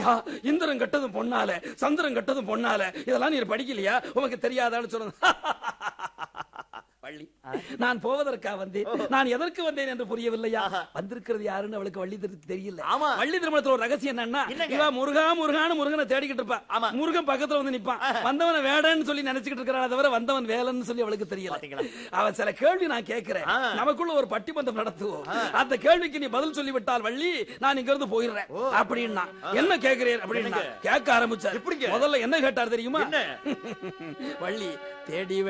ஐயா இந்திரன் கட்டதும் பொண்ணால சந்திரன் கட்டதும் பொண்ணால இதெல்லாம் நீ படிக்கலையா உனக்கு தெரியாதான்னு சொன்னது வள்ளி நான் போவதற்கா வந்தேன் நான் எதற்கு வந்தேன் என்று புரியவில்லையா வந்திருக்கிறது யாருன்னு அவளுக்கு வள்ளி திரு- தெரியல ஆமா. வள்ளி திருமணத்துல ஒரு ரகசியம் என்னன்னா என்னங்க? இவ முருகா முருகான்னு முருகனை தேடிக்கிட்டு இருப்பா ஆமா. முருகன் பக்கத்துல வந்து நிப்பான் வந்தவன வேடன்னு சொல்லி நினைச்சுக்கிட்டு இருக்கிறான் தவிர வந்தவன் வேலன்னு சொல்லி அவளுக்கு தெரியல பாத்தீங்களா? அவன் சில கேள்வி நான் கேட்கிறேன் ஆ. நமக்குள்ள ஒரு பட்டிமன்றம் நடத்துவோம் அந்த கேள்விக்கு நீ பதில் சொல்லி விட்டால் வள்ளி நான் இங்க இருந்து போயிடுறேன் அப்படின்னா என்ன கேக்குறேன் அப்படின்னா என்னங்க? கேட்க ஆரம்பிச்சார் எப்படிங்க? முதல்ல என்ன கேட்டார் தெரியுமா என்ன? வள்ளி தேடி